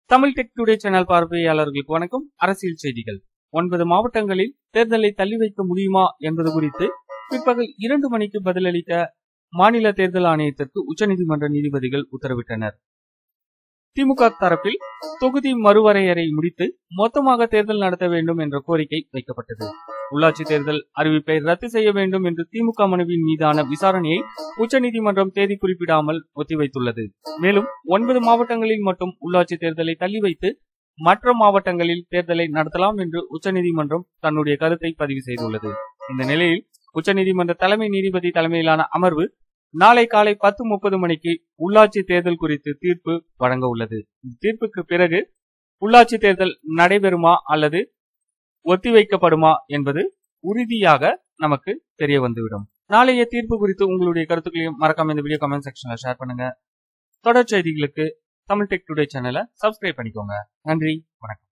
Tamil Tech today channel பார்வையாளர்களுக்கு வணக்கம் அரசியல் செய்திகள் ஒன்பது மாவட்டங்களில் தேர்தலை தள்ளி வைக்க முடியுமா என்பது குறித்து பிற்பகல் இரண்டு மணிக்கு பதிலளித்த மாநில தேர்தல் ஆணையத்திற்கு உச்சநீதிமன்ற நீதிபதிகள் உத்தரவிட்டனர் திமுக தரப்பில் தொகுதி மறுவரையறை முடித்து மொத்தமாக தேர்தல் நடத்த வேண்டும் என்ற கோரிக்கை வைக்கப்பட்டது உள்ளாட்சி தேர்தல் அறிவிப்பை ரத்து செய்ய வேண்டும் என்று திமுக மனுவின் மீதான விசாரணையை உச்சநீதிமன்றம் தேதி குறிப்பிடாமல் ஒத்திவைத்துள்ளது மேலும் ஒன்பது மாவட்டங்களில் மட்டும் உள்ளாட்சி தேர்தலை தள்ளி வைத்து மற்ற மாவட்டங்களில் தேர்தலை நடத்தலாம் என்று உச்சநீதிமன்றம் தன்னுடைய கருத்தை பதிவு செய்துள்ளது இந்த நிலையில் உச்சநீதிமன்ற தலைமை நீதிபதி தலைமையிலான அமர்வு நாளை காலை பத்து முப்பது மணிக்கு உள்ளாட்சி தேர்தல் குறித்து தீர்ப்பு வழங்க உள்ளது இந்த தீர்ப்புக்கு பிறகு உள்ளாட்சி தேர்தல் நடைபெறுமா அல்லது ஒத்திவைக்கப்படுமா என்பது உறுதியாக நமக்கு தெரிய வந்துவிடும் நாளைய தீர்ப்பு குறித்து உங்களுடைய கருத்துக்களையும் மறக்காம இந்த வீடியோ கமெண்ட் செக்ஷன்ல ஷேர் பண்ணுங்க தொடர் செய்திகளுக்கு தமிழ் டெக் டுடே சேனலை சப்ஸ்கிரைப் பண்ணிக்கோங்க நன்றி வணக்கம்